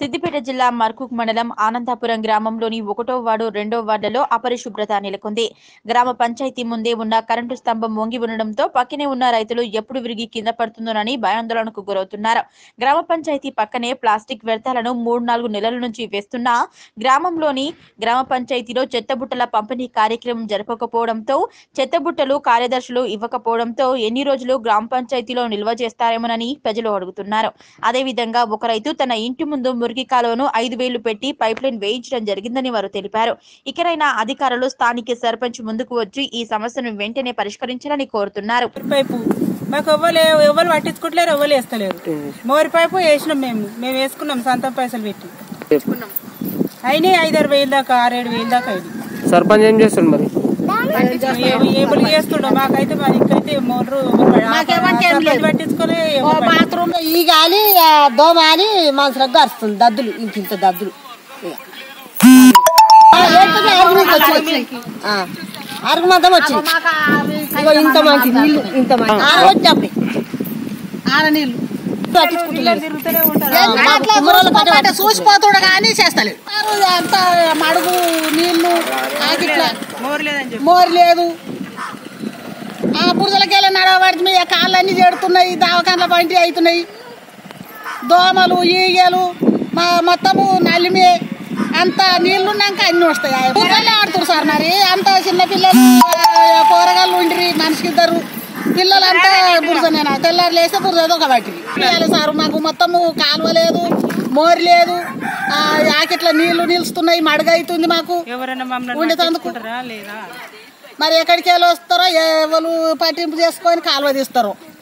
సిద్దిపేట జిల్లా మర్కుక్ మండలం ఆనందాపురం గ్రామంలోని ఒకటో వార్డు రెండో వార్డులలో అపరిశుభ్రత నెలకొంది గ్రామ పంచాయతీ ముందే ఉన్న కరెంటు స్తంభం వంగి ఉండడంతో పక్కనే ఉన్న రైతులు ఎప్పుడు విరిగి కింద పడుతుందోనని భయాందోళనకు గురవుతున్నారు గ్రామ పంచాయతీ పక్కనే ప్లాస్టిక్ వ్యర్థాలను మూడు నాలుగు నెలల నుంచి వేస్తున్నా గ్రామంలోని గ్రామ పంచాయతీలో చెత్తబుట్టల పంపిణీ కార్యక్రమం జరపకపోవడంతో చెత్తబుట్టలు కార్యదర్శులు ఇవ్వకపోవడంతో ఎన్ని రోజులు గ్రామ పంచాయతీలో నిల్వ చేస్తారేమోనని ప్రజలు అడుగుతున్నారు అదేవిధంగా ఒక రైతు తన ఇంటి ముందు మురికి కాలువను ఐదు వేలు పెట్టి పైప్ లైన్ వేయించడం జరిగిందని వారు తెలిపారు ఇకనైనా అధికారులు స్థానిక సర్పంచ్ ముందుకు వచ్చి ఈ సమస్యను వెంటనే పరిష్కరించాలని కోరుతున్నారు పైపు మాకు ఎవ్వరు ఎవ్వరు పట్టించుకుంటలేరు ఎవ్వరు వేస్తలేరు మోరి పైపు వేసినాం మేము మేము వేసుకున్నాం సొంతం పైసలు పెట్టి అయినాయి ఐదారు వేలు దాకా ఆరేడు వేలు దాకా అయినాయి సర్పంచ్ ఏం చేస్తుండు మరి ఏబులు చేస్తుండో మాకైతే మరి ఇంకైతే మోర్రు సర్పంచ్ పట్టించుకోలే ఓ బాత్రూమ్ ఈ గాలి ఆ దోమ అని మనసులకు గరుస్తుంది దద్దులు ఇంక ఇంత దద్దులు ఇక. ఆ, ఏంటది అరుగు నుంచి వచ్చినాయి. ఆ, అరుగు మందం వచ్చింది ఇగో ఇంత మంచి నీళ్ళు ఇంత మంచి ఆడ వచ్చినప్పుడు ఆడ నీళ్ళు పట్టించుకుంటలేరు. ఏంది కుమ్మరోళ్ళు పట్ట చూసిపోతుడు కానీ చేస్తలేదు అంత మడుగు నీళ్లు ఆకిట్లా మోరు లేదని చెప్పి మోరు లేదు ఆ బురదలకెళ్ళి నడవబడి మీద కాళ్ళన్నీ చెడుతున్నాయి దావకాన్ల బండి అవుతున్నాయి దోమలు ఈగలు మా మొత్తము నలిమి అంత నీళ్లున్నాక అన్ని వస్తాయి ఆ బురదలే ఆడుతున్నారు సార్ మరి అంత చిన్న పిల్లలు ఆ, పోరగాళ్ళు ఉండిరి మనిషికి ఇద్దరు పిల్లలంతా బురదనేనా తెల్లారు లేస్తే బురద ఒక బట్టి సార్ మాకు మొత్తము కాలువ లేదు మోరు లేదు ఆ, ఆకిట్ల నీళ్లు నిలుస్తున్నాయి మడుగు అవుతుంది మాకు ఎవరైనా మమ్మల్ని ఉండేటందుకు. పట్టించుకుంటారా లేదా మరి ఎక్కడికి వెళ్ళి వస్తారో ఎవరు పట్టింపు చేసుకొని కాలువ తీస్తారో